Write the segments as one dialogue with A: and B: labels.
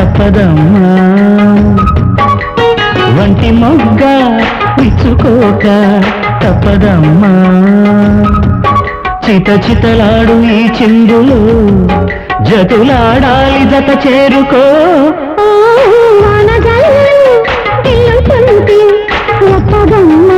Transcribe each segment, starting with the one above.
A: తప్పదమ్మా వంటి మొగ్గ విచ్చుకోక తప్పదమ్మా చిత చితలాడు ఈ చిందులు జతులాడాలి జత చేరుకో
B: వానజల్లు గిల్లుతుంటే ఎత్తగమ్మా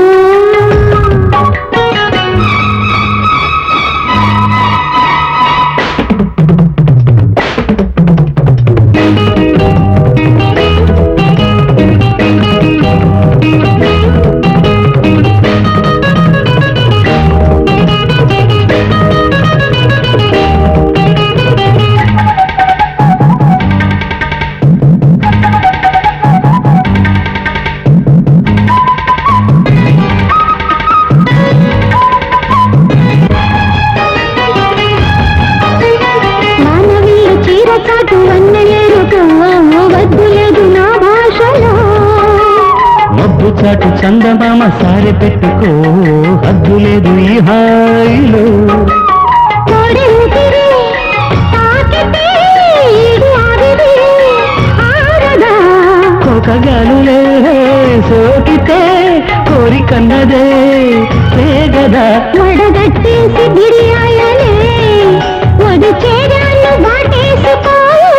B: మానవీయ చీర చాటు అన్నయ్యరుగా వద్దులేదు నా భాషలో
A: మబ్బు చాటు చందమామ సారె పెట్టుకో హద్దు లేదు ఈ హాయిలో
B: కోడి ఊపిరి తాకితే ఈడు ఆవిరి ఆరదా
A: కోకగాలులే సోకితే కోరికన్నదే వేగదా
B: వడగట్టేసి బిర్యాయలే ఒడి చేరాళ్ళు వాటేసుకో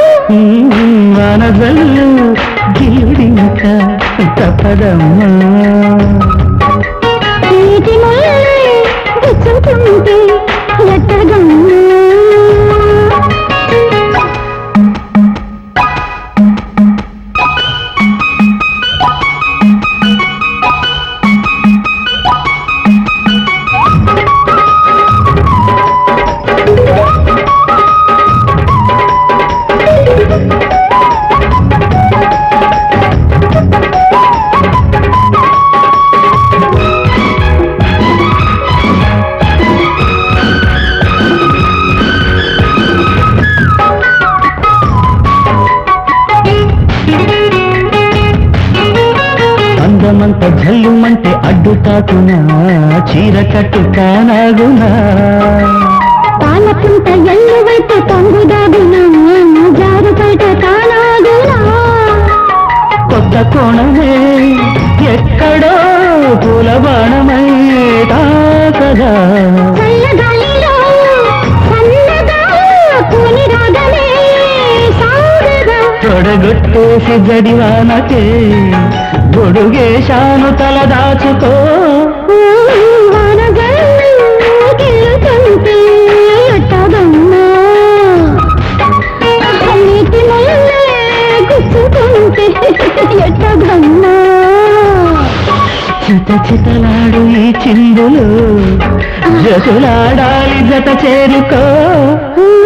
A: మనజల్లు గిలుడింక తప్పదమ్మా
B: నీటి ముల్లే గుచ్చుకుంటే ఎట్టగమ్మా
A: అందమంత జల్లుమంటే అడ్డు తాకునా చీర కట్టు కానాగునా
B: పాలపుంట ఎల్లు వైపు పొంగుదాగునా జారు బయట కానాగునా
A: కొత్త కోణమే ఎక్కడో పూల బాణమై తాకదా
B: చల్లగాలిలో సన్నగా కూని రాగమే సాగగా
A: తొడగొట్టేసి జడివానకే గొడుగేశాను తల దాచుకో
B: వానగల్లు గిల్లుతుంటే ఎట్టగమ్మా నీటి ముల్లే గుచ్చుకుంటే ఎట్టగమ్మా
A: చిత చితలాడు ఈ చిందులు జతులాడాలి జత చేరుకో
B: ఆ